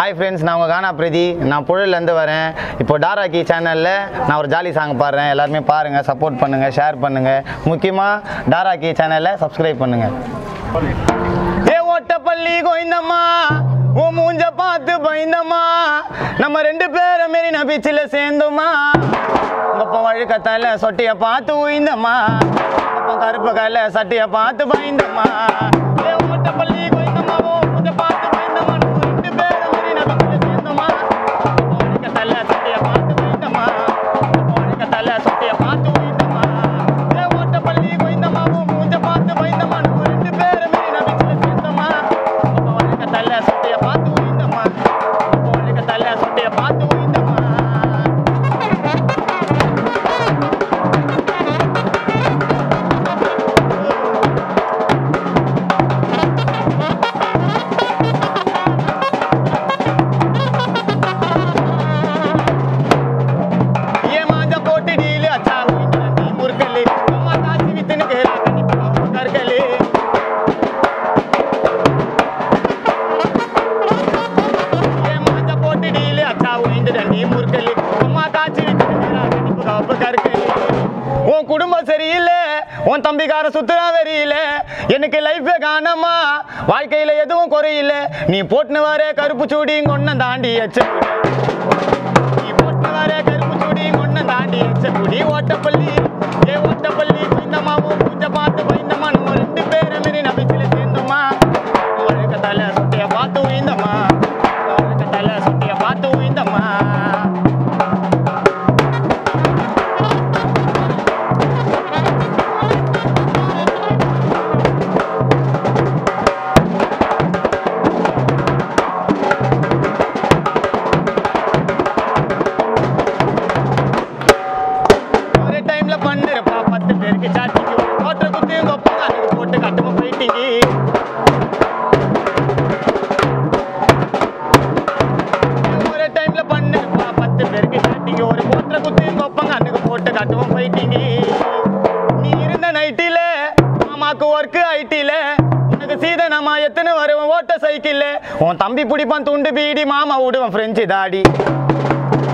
hi friends நான் உங்கள் கானா பிரதி நான் புழல்லேருந்து வரேன் இப்போ டாராக்கி சேனலில் நான் ஒரு ஜாலி சாங் பாடுறேன் எல்லாருமே பாருங்கள் சப்போர்ட் பண்ணுங்கள் ஷேர் பண்ணுங்கள் முக்கியமாக டாராக்கி சேனலை சப்ஸ்கிரைப் பண்ணுங்கள் ஏ ஓட்டப்பள்ளி கோய்ந்தம்மா ஓ மூஞ்ச பார்த்து பயந்தம்மா நம்ம ரெண்டு பேரை மாரி நான் பீச்சில் சேர்ந்தோமா உங்கப்ப வழுக்கத்தால சொட்டிய பார்த்து உயிந்தம்மா அப்ப கருப்பு கையில சட்டிய பார்த்து பயந்தம்மா ஏ ஓட்டப்பள்ளி கோய்ந்தம்மா ஓ மூஞ்ச பார்த்து பயந்தம்மா நம்ம ரெண்டு பேரை மாரி நான் பீச்சில் சேர்ந்தோமா வழுக்கத்தால சட்டிய பார்த்து உயிந்தம்மா வழுக்கத்தால சொட்டிய பார்த்து உயிந்தம்மா ஏ ஓட்டப்பள்ளி கோய்ந்தம்மா ஓ மூஞ்ச பார்த்து பயந்தம்மா நம்ம ரெண்டு பேரை மாரி நான் பீச்சில் சேர்ந்தோமா அப்ப வழுக்கத்தால சொட்டிய பார்த்து உயிந்தம்மா வழுக்கத்தால சொட்டிய பார்த்து உயிந்தம்மா ये माझा पोटी डीले अच्छा हुई नदी मुरकले माता जीवितन घेरा कनी कर गले ये माझा पोटी डीले अच्छा हुई नदी मुरकले माता जीवितन घेरा कनी कप कर गले உன் குடும்பம் சரியில்லை உன் தம்பிக்கார சுத்துறா வெறியில எனக்கு லைஃபே காணமா வாழ்க்கையில எதுவும் குறையில்ல நீ போட்டுன்னு வர கருப்பு சூடி கொன்ன தாண்டி எச்ச நீ போட்டு வர கருப்பு சுடி முன்ன தாண்டி எச்சக்குடி ஓட்டப்பள்ளி ஏ ஓட்டப்பள்ளி குயிந்தமாவும் பூஜ பார்த்து பயந்தம்மா நம்ம ரெண்டு பேரும் மாரி நபிச்சில சேர்ந்தோமா ஒழுக்க தலை சுட்டிய பார்த்து உயிந்தம்மா ஒழுக்க தலை சுட்டிய பார்த்து உயிந்தம்மா ஒரே டைம்ல பண்ணிருப்பா பத்து பேருக்கு சாட்டிக்கு ஓட்டர் குத்தி உங்க ஒப்பங்க அதுக்கு போட்டு கட்டுமா போயிட்டீங்க ஒரே டைம்ல பண்ணிருப்பா பத்து பேருக்கு சாட்டிக்கு ஒரு ஓட்டர் குத்தி உங்க ஒப்பங்க அதுக்கு போட்டு கட்டுமா போயிட்டீங்க நீ இருந்த நைட்டில மாமாக்கு ஒர்க்கு ஐட்டில உனக்கு சீதனமா எத்தனை வருவன் ஓட்ட சைக்கிள்ல உன் தம்பி பிடிப்பான் துண்டு பீடி மாமா விடுவான் ஃப்ரெஞ்சு தாடி